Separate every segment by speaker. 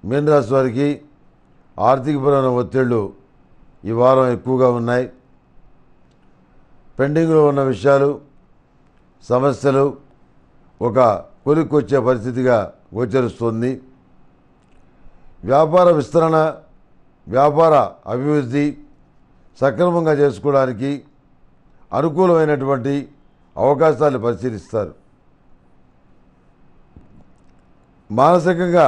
Speaker 1: మీనరాశి వారికి ఆర్థికపరమైన ఒత్తిళ్లు ఈ వారం ఎక్కువగా ఉన్నాయి పెండింగ్లో ఉన్న విషయాలు సమస్యలు ఒక కొలిక్కొచ్చే పరిస్థితిగా గోచరిస్తుంది వ్యాపార విస్తరణ వ్యాపార అభివృద్ధి సక్రమంగా చేసుకోవడానికి అనుకూలమైనటువంటి అవకాశాలు పరిశీలిస్తారు మానసికంగా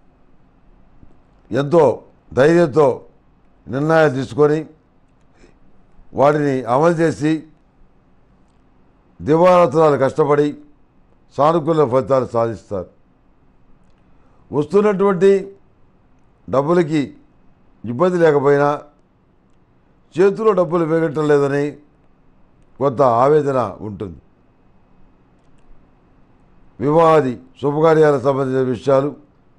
Speaker 1: ఎంతో ధైర్యంతో నిర్ణయాలు తీసుకొని వాటిని అమలు చేసి దివారాత్రాలు కష్టపడి సానుకూల ఫలితాలు సాధిస్తారు వస్తున్నటువంటి డబ్బులకి ఇబ్బంది లేకపోయినా చేతిలో డబ్బులు మిగటం లేదని కొంత ఆవేదన ఉంటుంది వివాహాది శుభకార్యాలకు సంబంధించిన విషయాలు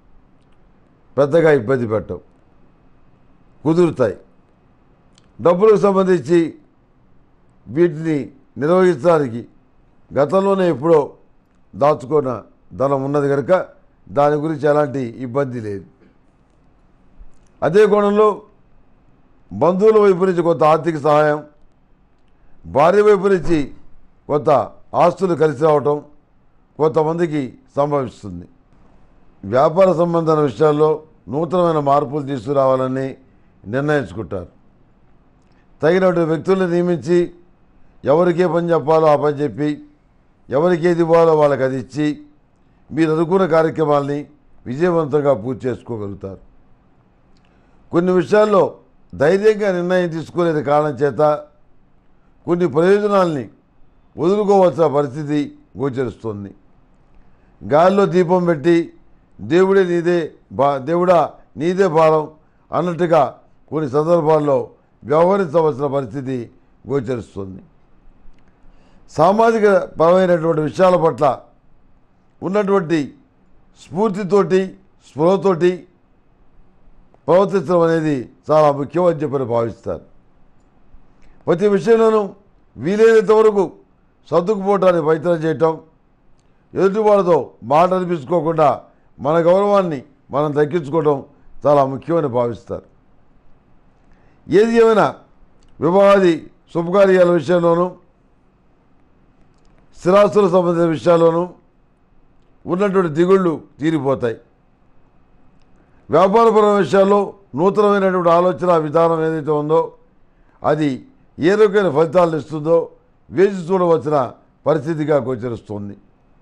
Speaker 1: పెద్దగా ఇబ్బంది పెట్టవు కుదురుతాయి డబ్బులకు సంబంధించి వీటిని నిర్వహించడానికి గతంలోనే ఎప్పుడో దాచుకున్న ధనం ఉన్నది కనుక దాని గురించి ఎలాంటి ఇబ్బంది లేదు అదే కోణంలో బంధువుల వైపు నుంచి కొంత ఆర్థిక సహాయం భార్య వైపు నుంచి కొంత ఆస్తులు కలిసి రావటం కొంతమందికి సంభవిస్తుంది వ్యాపార సంబంధమైన విషయాల్లో నూతనమైన మార్పులు తీసుకురావాలని నిర్ణయించుకుంటారు తగినటువంటి వ్యక్తులను నియమించి ఎవరికి ఏ పని చెప్పాలో ఆ పని చెప్పి ఎవరికి ఏది ఇవ్వాలో వాళ్ళకి అది ఇచ్చి మీరు అనుకున్న కార్యక్రమాల్ని విజయవంతంగా పూర్తి చేసుకోగలుగుతారు కొన్ని విషయాల్లో ధైర్యంగా నిర్ణయం తీసుకునే కారణం చేత కొన్ని ప్రయోజనాల్ని వదులుకోవాల్సిన పరిస్థితి గోచరిస్తుంది గాలిలో దీపం పెట్టి దేవుడే నీదే బా దేవుడా నీదే భారం అన్నట్టుగా కొన్ని సందర్భాల్లో వ్యవహరించవలసిన పరిస్థితి గోచరిస్తుంది సామాజిక పరమైనటువంటి విషయాల పట్ల ఉన్నటువంటి స్ఫూర్తితోటి స్పృహతోటి ప్రవర్తించడం అనేది చాలా ముఖ్యం అని చెప్పని భావిస్తారు ప్రతి విషయంలోనూ వీలైనంత వరకు సర్దుకుపోవటానికి ప్రయత్నం చేయటం ఎదుటి వాళ్ళతో మాట అనిపించుకోకుండా మన గౌరవాన్ని మనం దక్కించుకోవడం చాలా ముఖ్యమని భావిస్తారు ఏది ఏమైనా వివాహాది శుభకార్యాల విషయంలోనూ స్థిరాస్తులకు సంబంధించిన విషయాల్లోనూ ఉన్నటువంటి దిగుళ్ళు తీరిపోతాయి వ్యాపారపరమైన విషయాల్లో నూతనమైనటువంటి ఆలోచన విధానం ఏదైతే ఉందో అది ఏ రకమైన ఫలితాలను ఇస్తుందో వేచి చూడవలసిన పరిస్థితిగా గోచరిస్తుంది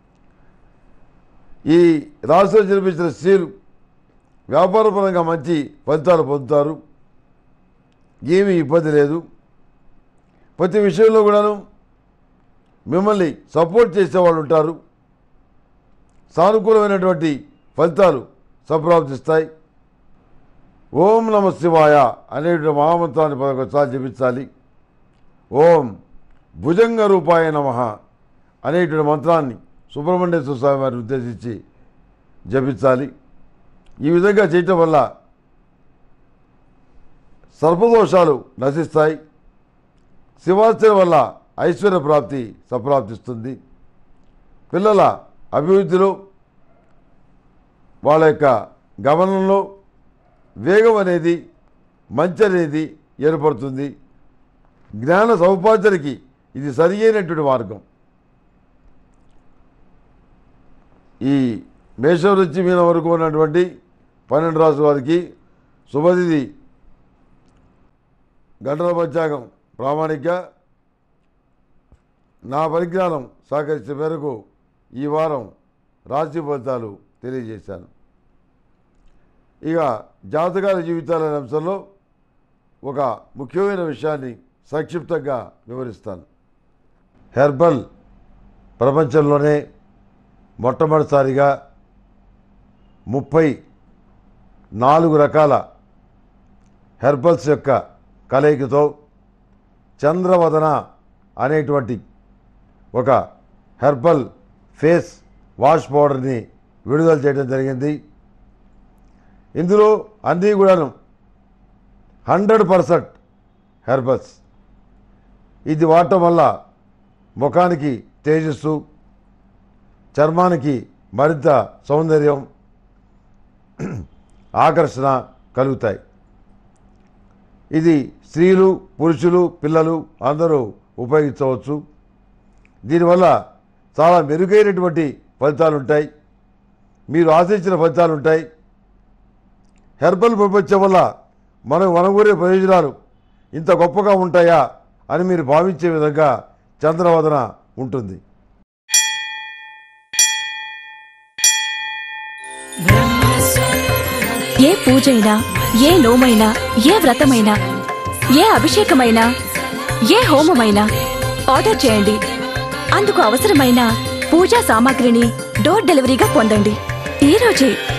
Speaker 1: ఈ రాష్ట్రం జన్మించిన స్త్రీలు వ్యాపారపరంగా మంచి ఫలితాలు పొందుతారు ఏమీ ఇబ్బంది లేదు ప్రతి విషయంలో కూడాను మిమ్మల్ని సపోర్ట్ చేసేవాళ్ళు ఉంటారు సానుకూలమైనటువంటి ఫలితాలు సంప్రాప్తిస్తాయి ఓం నమ శివాయ అనేటువంటి మహామంత్రాన్ని పదకొసారి జపించాలి ఓం భుజంగ రూపాయ నమ అనేటువంటి మంత్రాన్ని సుబ్రహ్మణ్యేశ్వర స్వామి వారిని ఉద్దేశించి జపించాలి ఈ విధంగా చేయటం వల్ల సర్పదోషాలు నశిస్తాయి శివార్చన వల్ల ఐశ్వర్య ప్రాప్తి సంప్రాప్తిస్తుంది పిల్లల అభివృద్ధిలో వాళ్ళ యొక్క గమనంలో వేగం అనేది మంచి అనేది ఏర్పడుతుంది జ్ఞాన సౌపార్జనకి ఇది సరి అయినటువంటి మార్గం ఈ మేషం నుంచి మీన వరకు ఉన్నటువంటి పన్నెండు రాసుల వారికి శుభతిథి గంటల పంచాంగం ప్రామాణిక నా పరిజ్ఞానం సహకరించిన మేరకు ఈ వారం రాశి ఫలితాలు తెలియజేశాను ఇక జాతకాల జీవితాల అనే అంశంలో ఒక ముఖ్యమైన విషయాన్ని సంక్షిప్తంగా వివరిస్తాను హెర్బల్ ప్రపంచంలోనే మొట్టమొదటిసారిగా ముప్పై నాలుగు రకాల హెర్బల్స్ యొక్క కలయికతో చంద్రవదన అనేటువంటి ఒక హెర్బల్ ఫేస్ వాష్ పౌడర్ని విడుదల చేయడం జరిగింది ఇందులో అన్నీ కూడాను హండ్రెడ్ పర్సెంట్ హెర్బల్స్ ఇది వాడటం వల్ల ముఖానికి తేజస్సు చర్మానికి మరింత సౌందర్యం ఆకర్షణ కలుగుతాయి ఇది స్త్రీలు పురుషులు పిల్లలు అందరూ ఉపయోగించవచ్చు దీనివల్ల చాలా మెరుగైనటువంటి ఫలితాలు ఉంటాయి మీరు ఆశించిన ఫలితాలు ఉంటాయి హెర్బల్ ప్రపంచం వల్ల మనం వనగూరే ప్రయోజనాలు ఇంత గొప్పగా ఉంటాయా అని మీరు భావించే విధంగా చంద్రవదన ఉంటుంది
Speaker 2: ఏ పూజైనా ఏ నోమైనా ఏ వ్రతమైనా ఏ అభిషేకమైనా ఏ హోమమైనా ఆర్డర్ చేయండి అందుకు అవసరమైన పూజా సామాగ్రిని డోర్ డెలివరీగా పొందండి ఈ రోజే